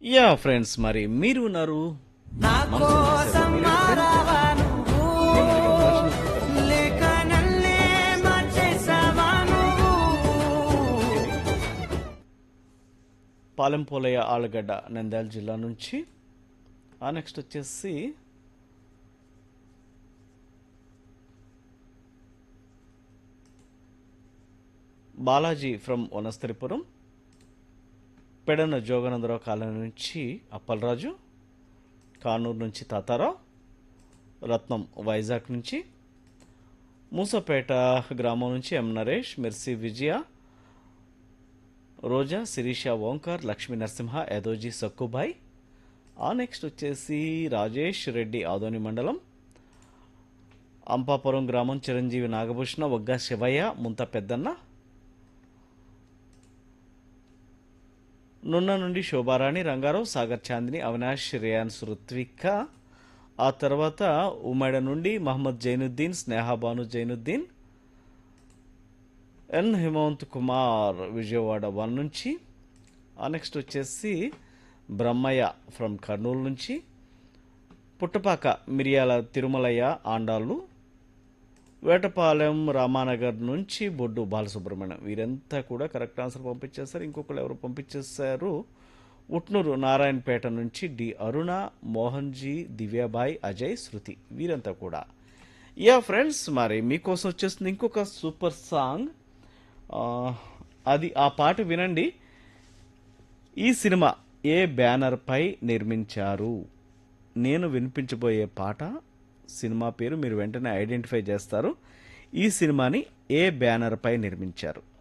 yeah friends మరి మీరు ఉన్నారు నా కోసం మారావా నువ్వు లేక నన్నే మార్చేసావా నువ్వు పాలెంపోలయ్య ఆలగడ్డ నంద్యాల జిల్లా నుంచి ఆ నెక్స్ట్ వచ్చేసి బాలాజీ ఫ్రమ్ వనస్థరిపురం పెడన జోగనందరావు కాలనీ నుంచి అప్పలరాజు కానూరు నుంచి తాతారావు రత్నం వైజాగ్ నుంచి మూసపేట గ్రామం నుంచి ఎం నరేష్ మెర్సీ విజయ రోజా శిరీష ఓంకార్ లక్ష్మీ నరసింహ యదోజీ సక్కుబాయ్ ఆ నెక్స్ట్ వచ్చేసి రాజేష్ రెడ్డి ఆదోని మండలం అంపాపురం గ్రామం చిరంజీవి నాగభూషణ వగ్గా శివయ్య ముంత పెద్దన్న నున్న నుండి శోభారాణి రంగారావు సాగర్ చాందిని అవినాష్ రియాన్స్ రుత్విక ఆ తర్వాత ఉమ్మడి నుండి మహమ్మద్ జైనుద్దీన్ స్నేహాబాను జైనుద్దీన్ ఎన్ హిమంత్ కుమార్ విజయవాడ వన్ నుంచి ఆ నెక్స్ట్ వచ్చేసి బ్రహ్మయ్య ఫ్రమ్ కర్నూలు నుంచి పుట్టపాక మిరియాల తిరుమలయ్య ఆండాళ్ళు వేటపాలెం రామానగర్ నుంచి బొడ్డు బాలసుబ్రహ్మణ్యం వీరంతా కూడా కరెక్ట్ ఆన్సర్ పంపించేశారు ఇంకొకరు ఎవరు పంపించేశారు ఉట్నూరు నారాయణపేట నుంచి డి అరుణ మోహన్జీ దివ్యాబాయ్ అజయ్ శృతి వీరంతా కూడా యా ఫ్రెండ్స్ మరి మీకోసం వచ్చేస్తుంది ఇంకొక సూపర్ సాంగ్ ఆ, అది ఆ పాట వినండి ఈ సినిమా ఏ బ్యానర్ పై నిర్మించారు నేను వినిపించబోయే పాట సినిమా పేరు మీరు వెంటనే ఐడెంటిఫై చేస్తారు ఈ సినిమాని ఏ బ్యానర్ పై నిర్మించారు